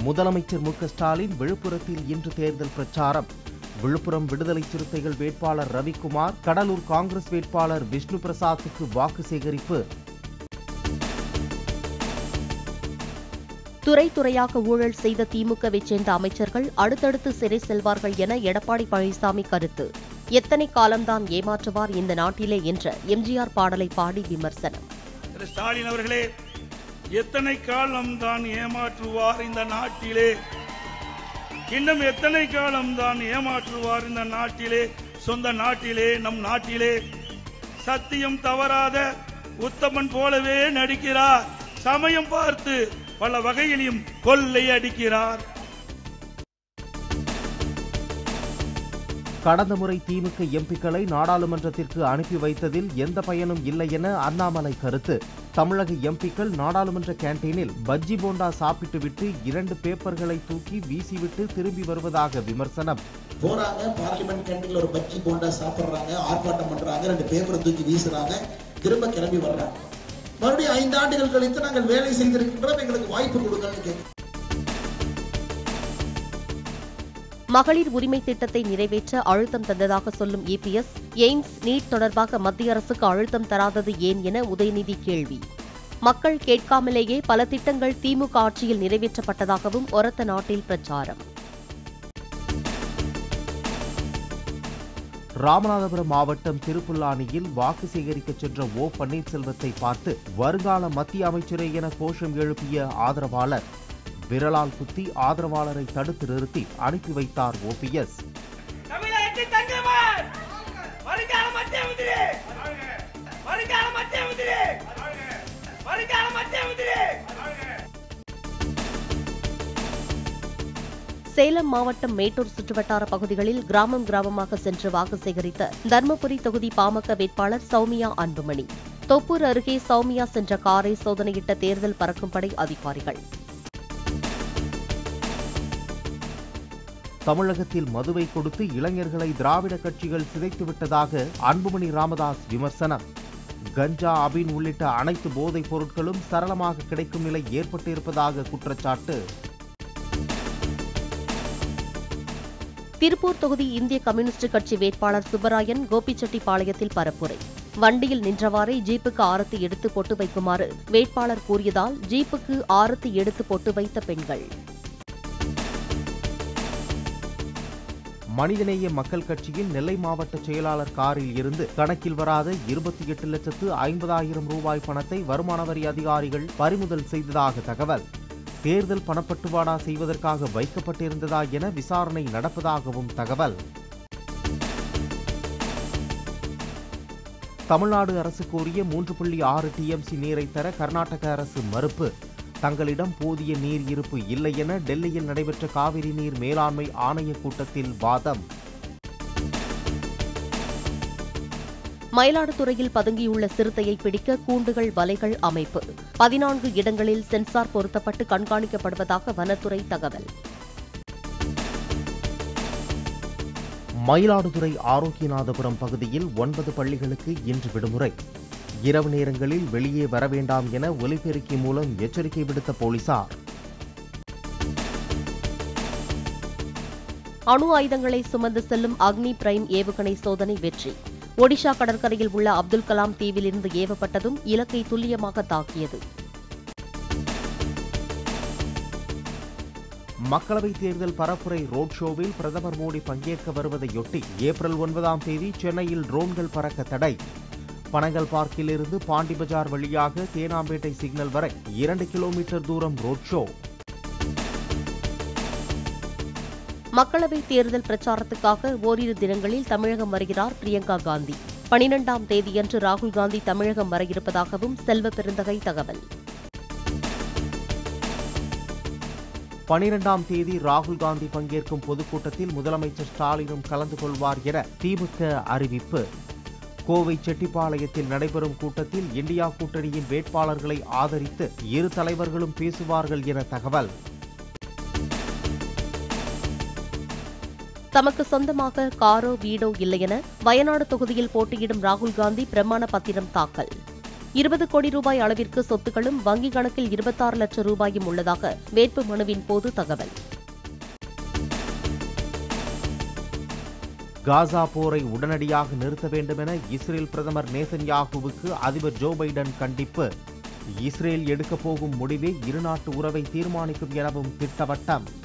முதலமைச்சர் மு க ஸ்டாலின் விழுப்புரத்தில் இன்று தேர்தல் பிரச்சாரம் விழுப்புரம் விடுதலை சிறுத்தைகள் வேட்பாளர் ரவிக்குமார் கடலூர் காங்கிரஸ் வேட்பாளர் விஷ்ணு பிரசாத்துக்கு வாக்கு சேகரிப்பு துறை துறையாக ஊழல் செய்த திமுகவை சேர்ந்த அமைச்சர்கள் அடுத்தடுத்து சிறை செல்வார்கள் என எடப்பாடி பழனிசாமி கருத்து எத்தனை காலம்தான் ஏமாற்றுவார் இந்த நாட்டிலே என்ற எம்ஜிஆர் பாடலை பாடி விமர்சனம் திரு ஸ்டாலின் அவர்களே எத்தனை காலம் தான் ஏமாற்றுவார் இந்த நாட்டிலே இன்னும் எத்தனை காலம் தான் ஏமாற்றுவார் இந்த நாட்டிலே சொந்த நாட்டிலே நம் நாட்டிலே சத்தியம் தவறாத உத்தமன் போலவே நடிக்கிறார் சமயம் பார்த்து பல வகையிலும் கொள்ளை அடிக்கிறார் கடந்த முறை திமுக எம்பிக்களை நாடாளுமன்றத்திற்கு அனுப்பி வைத்ததில் எந்த பயனும் இல்லை என அண்ணாமலை கருத்து தமிழக எம்பிக்கள் நாடாளுமன்ற கேண்டீனில் பஜ்ஜி போண்டா சாப்பிட்டுவிட்டு இரண்டு பேப்பர்களை தூக்கி வீசிவிட்டு திரும்பி வருவதாக விமர்சனம் போறாங்க பார்லிமெண்ட் கேண்டீன்ல ஒரு பஜ்ஜி போண்டா சாப்பிடுறாங்க ஆர்ப்பாட்டம் பண்றாங்க ரெண்டு பேப்பரை தூக்கி வீசுறாங்க திரும்ப கிளம்பி வர்றாங்க மறுபடியும் ஐந்து ஆண்டுகள் கழித்து நாங்கள் வேலை செய்திருக்கின்றோம் எங்களுக்கு வாய்ப்பு கொடுக்கணும்னு கேட்க மகளிர் உரிமை திட்டத்தை நிறைவேற்ற அழுத்தம் தந்ததாக சொல்லும் இபிஎஸ் எய்ம்ஸ் நீட் தொடர்பாக மத்திய அரசுக்கு அழுத்தம் தராதது ஏன் என உதயநிதி கேள்வி மக்கள் கேட்காமலேயே பல திட்டங்கள் திமுக ஆட்சியில் நிறைவேற்றப்பட்டதாகவும் ஒரத்த நாட்டில் பிரச்சாரம் ராமநாதபுரம் மாவட்டம் திருப்புல்லானியில் வாக்கு சேகரிக்க சென்ற ஓ பன்னீர்செல்வத்தை பார்த்து வருங்கால மத்திய அமைச்சரே என கோஷம் எழுப்பிய ஆதரவாளர் விரலால் குத்தி ஆதரவாளரை தடுத்து நிறுத்தி அனுப்பி வைத்தார் ஓபிஎஸ் தமிழகத்தின் தங்கமன் வருங்கால மத்திய மந்திரி வருங்கால மத்திய மந்திரி வருங்கால மத்திய மந்திரி சேலம் மாவட்டம் மேட்டூர் சுற்றுவட்டார பகுதிகளில் கிராமம் கிராமமாக சென்று வாக்கு சேகரித்த தர்மபுரி தொகுதி பாமக வேட்பாளர் சௌமியா அன்புமணி தொப்பூர் அருகே சௌமியா சென்ற காரை சோதனையிட்ட தேர்தல் பறக்கும் படை அதிகாரிகள் தமிழகத்தில் மதுவை கொடுத்து இளைஞர்களை திராவிட கட்சிகள் சிதைத்து விட்டதாக அன்புமணி ராமதாஸ் விமர்சனம் கஞ்சா அபின் உள்ளிட்ட அனைத்து போதைப் பொருட்களும் சரளமாக கிடைக்கும் நிலை ஏற்பட்டிருப்பதாக குற்றச்சாட்டு திருப்பூர் தொகுதி இந்திய கம்யூனிஸ்ட் கட்சி வேட்பாளர் சுப்பராயன் கோபிச்செட்டிப்பாளையத்தில் பரப்புரை வண்டியில் நின்றவாறே ஜீப்புக்கு ஆரத்தி எடுத்து பொட்டு வைக்குமாறு வேட்பாளர் கூறியதால் ஜீப்புக்கு ஆரத்தி எடுத்து பொட்டு வைத்த பெண்கள் மனிதநேய மக்கள் கட்சியின் நெல்லை மாவட்ட செயலாளர் காரில் இருந்து கணக்கில் வராத இருபத்தி எட்டு லட்சத்து ஐம்பதாயிரம் ரூபாய் பணத்தை வருமான வரி அதிகாரிகள் பறிமுதல் செய்ததாக தகவல் தேர்தல் பணப்பட்டுவாடா செய்வதற்காக வைக்கப்பட்டிருந்ததா என விசாரணை நடப்பதாகவும் தகவல் தமிழ்நாடு அரசு கோரிய மூன்று புள்ளி ஆறு டிஎம்சி நீரை தர கர்நாடக அரசு மறுப்பு தங்களிடம் போதிய நீர் இருப்பு இல்லை என டெல்லியில் நடைபெற்ற காவிரி நீர் மேலாண்மை ஆணைய கூட்டத்தில் வாதம் மயிலாடுதுறையில் பதுங்கியுள்ள சிறுத்தையை பிடிக்க கூண்டுகள் வலைகள் அமைப்பு பதினான்கு இடங்களில் சென்சார் பொருத்தப்பட்டு கண்காணிக்கப்படுவதாக வனத்துறை தகவல் மயிலாடுதுறை ஆரோக்கியநாதபுரம் பகுதியில் ஒன்பது பள்ளிகளுக்கு இன்று விடுமுறை இரவு நேரங்களில் வெளியே வர வேண்டாம் என ஒலிபெருக்கி மூலம் எச்சரிக்கை விடுத்த போலீசார் அணு ஆயுதங்களை சுமந்து செல்லும் அக்னி பிரைம் ஏவுகணை சோதனை வெற்றி ஒடிஷா கடற்கரையில் உள்ள அப்துல் கலாம் தீவிலிருந்து ஏவப்பட்டதும் இலக்கை துல்லியமாக தாக்கியது மக்களவைத் தேர்தல் பரப்புரை ரோட் ஷோவில் பிரதமர் மோடி பங்கேற்க வருவதையொட்டி ஏப்ரல் ஒன்பதாம் தேதி சென்னையில் ட்ரோன்கள் பறக்க தடை பனங்கல் பார்க்கில் இருந்து பாண்டி பஜார் வழியாக தேனாம்பேட்டை சிக்னல் வரை இரண்டு கிலோமீட்டர் தூரம் ரோட் ஷோ மக்களவைத் தேர்தல் பிரச்சாரத்துக்காக ஓரிரு தினங்களில் தமிழகம் வருகிறார் பிரியங்கா காந்தி பனிரெண்டாம் தேதியன்று ராகுல் காந்தி தமிழகம் வர இருப்பதாகவும் செல்வ பெருந்தகை தகவல் பனிரெண்டாம் தேதி ராகுல் காந்தி பங்கேற்கும் பொதுக்கூட்டத்தில் முதலமைச்சர் ஸ்டாலினும் கலந்து கொள்வார் என திமுக அறிவிப்பு கோவை செட்டிப்பாளையத்தில் நடைபெறும் கூட்டத்தில் இந்தியா கூட்டணியின் வேட்பாளர்களை ஆதரித்து இரு தலைவர்களும் பேசுவார்கள் என தகவல் தமக்கு சொந்தமாக காரோ வீடோ இல்லையென வயநாடு தொகுதியில் போட்டியிடும் ராகுல் காந்தி பிரமாண பத்திரம் தாக்கல் இருபது கோடி ரூபாய் அளவிற்கு சொத்துக்களும் வங்கிக் கணக்கில் இருபத்தாறு லட்சம் ரூபாயும் உள்ளதாக வேட்பு மனுவின் போது தகவல் காசா போரை உடனடியாக நிறுத்த வேண்டும் என இஸ்ரேல் பிரதமர் நேசன்யாகுவுக்கு அதிபர் ஜோ பைடன் கண்டிப்பு இஸ்ரேல் எடுக்கப் போகும் முடிவே இருநாட்டு உறவை தீர்மானிக்கும் எனவும் திட்டவட்டம்